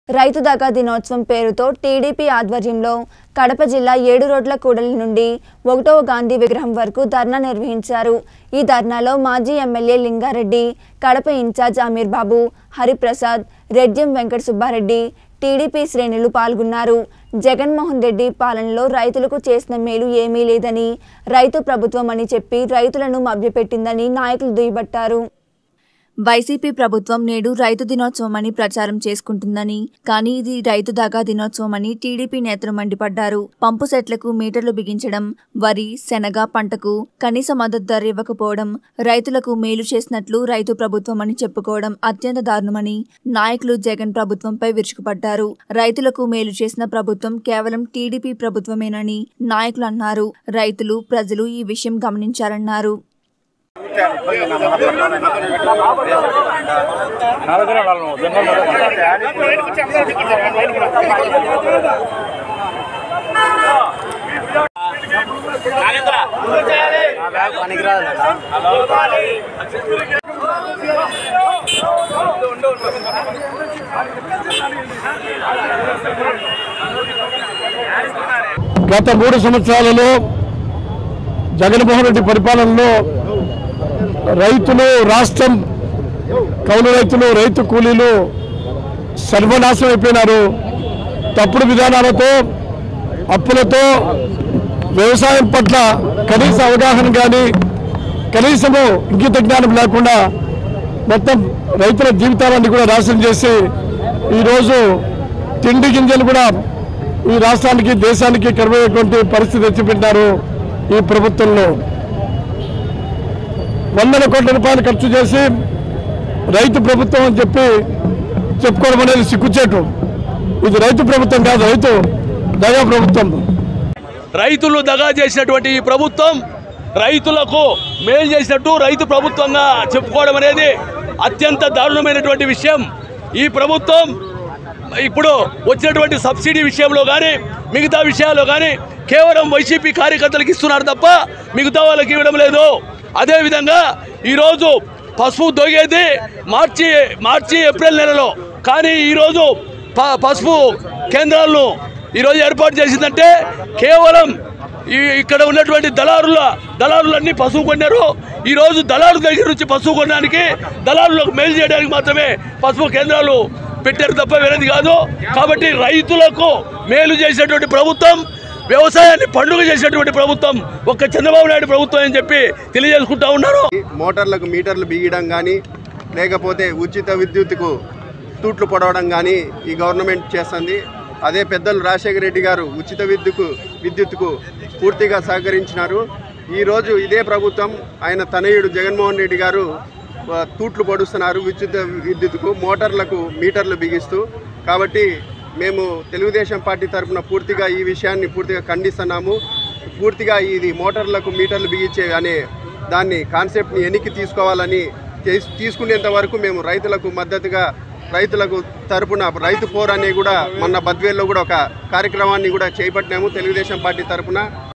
రైతు దగా దినోత్సవం పేరుతో టీడీపీ ఆధ్వర్యంలో కడప జిల్లా ఏడు రోడ్ల కూడలి నుండి ఒకటవ గాంధీ విగ్రహం వరకు ధర్నా నిర్వహించారు ఈ ధర్నాలో మాజీ ఎమ్మెల్యే లింగారెడ్డి కడప ఇన్ఛార్జ్ అమీర్ బాబు హరిప్రసాద్ రెడ్జం వెంకట సుబ్బారెడ్డి టీడీపీ శ్రేణులు పాల్గొన్నారు జగన్మోహన్ రెడ్డి పాలనలో రైతులకు చేసిన మేలు ఏమీ లేదని రైతు ప్రభుత్వం అని చెప్పి రైతులను మభ్యపెట్టిందని నాయకులు దుయ్యబట్టారు వైసీపీ ప్రభుత్వం నేడు రైతు దినోత్సవం అని ప్రచారం చేసుకుంటుందని కానీ ఇది రైతు దాగా దినోత్సవం అని టీడీపీ నేతలు మండిపడ్డారు పంపు సెట్లకు మీటర్లు బిగించడం వరి శనగ పంటకు కనీస మద్దతు ధర ఇవ్వకపోవడం రైతులకు మేలు చేసినట్లు రైతు ప్రభుత్వం అని చెప్పుకోవడం అత్యంత దారుణమని నాయకులు జగన్ ప్రభుత్వంపై విరుచుకుపడ్డారు రైతులకు మేలు చేసిన ప్రభుత్వం కేవలం టీడీపీ ప్రభుత్వమేనని నాయకులు అన్నారు రైతులు ప్రజలు ఈ విషయం గమనించారన్నారు గత మూడు సంవత్సరాలలో జగన్మోహన్ రెడ్డి పరిపాలనలో రైతులు రాష్ట్రం కౌలు రైతులు రైతు కూలీలు సర్వనాశనం అయిపోయినారు తప్పుడు విధానాలతో అప్పులతో వ్యవసాయం పట్ల కనీస అవగాహన కానీ కనీసము ఇంకిత జ్ఞానం లేకుండా మొత్తం రైతుల జీవితాలన్నీ కూడా నాశనం చేసి ఈరోజు తిండి గింజలు కూడా ఈ రాష్ట్రానికి దేశానికి కరువయ్యేటువంటి పరిస్థితి తెచ్చిపెట్టారు ఈ ప్రభుత్వంలో వందల కోట్ల రూపాయలు ఖర్చు చేసి రైతు ప్రభుత్వం అని చెప్పి చెప్పుకోవడం అనేది సిగ్గుచేటు ఇది రైతు ప్రభుత్వం కాదు రైతు దయా ప్రభుత్వం రైతులు దగా చేసినటువంటి ఈ ప్రభుత్వం రైతులకు మేలు చేసినట్టు రైతు ప్రభుత్వంగా చెప్పుకోవడం అనేది అత్యంత దారుణమైనటువంటి విషయం ఈ ప్రభుత్వం ఇప్పుడు వచ్చినటువంటి సబ్సిడీ విషయంలో కానీ మిగతా విషయాల్లో కానీ కేవలం వైసీపీ కార్యకర్తలకు ఇస్తున్నారు తప్ప మిగతా వాళ్ళకి ఇవ్వడం లేదు అదేవిధంగా ఈరోజు పసుపు దొగేది మార్చి మార్చి ఏప్రిల్ నెలలో కానీ ఈరోజు ప పసుపు కేంద్రాలను ఈరోజు ఏర్పాటు చేసిందంటే కేవలం ఈ ఇక్కడ ఉన్నటువంటి దళారుల దళారులన్నీ పశువు కొన్నారు ఈరోజు దళారు దగ్గర నుంచి పశువు కొనడానికి దళారులకు మేలు చేయడానికి మాత్రమే పశువు కేంద్రాలు పెట్టారు తప్ప వేరేది కాదు కాబట్టి రైతులకు మేలు చేసేటువంటి ప్రభుత్వం వ్యవసాయాన్ని పండుగ చేసేటువంటి ప్రభుత్వం ఒక్క చంద్రబాబు నాయుడు ప్రభుత్వం అని చెప్పి తెలియజేసుకుంటా ఉన్నారు మోటార్లకు మీటర్లు బిగియడం కానీ లేకపోతే ఉచిత విద్యుత్తుకు తూట్లు పొడవడం కానీ ఈ గవర్నమెంట్ చేస్తుంది అదే పెద్దలు రాజశేఖర రెడ్డి గారు ఉచిత విద్యుత్కు విద్యుత్తుకు పూర్తిగా సహకరించినారు ఈరోజు ఇదే ప్రభుత్వం ఆయన తనయుడు జగన్మోహన్ రెడ్డి గారు ఆ, తూట్లు పొడుస్తున్నారు ఉచిత విద్యుత్తుకు మోటార్లకు మీటర్లు బిగిస్తూ కాబట్టి మేము తెలుగుదేశం పార్టీ తరఫున పూర్తిగా ఈ విషయాన్ని పూర్తిగా ఖండిస్తున్నాము పూర్తిగా ఇది మోటార్లకు మీటర్లు బిగించే అనే దాన్ని కాన్సెప్ట్ని వెనక్కి తీసుకోవాలని చేస్- తీసుకునేంత వరకు మేము రైతులకు మద్దతుగా రైతులకు తరపున రైతు పోర్ అనే కూడా మొన్న బద్వేల్లో కూడా ఒక కార్యక్రమాన్ని కూడా చేపట్టినాము తెలుగుదేశం పార్టీ తరపున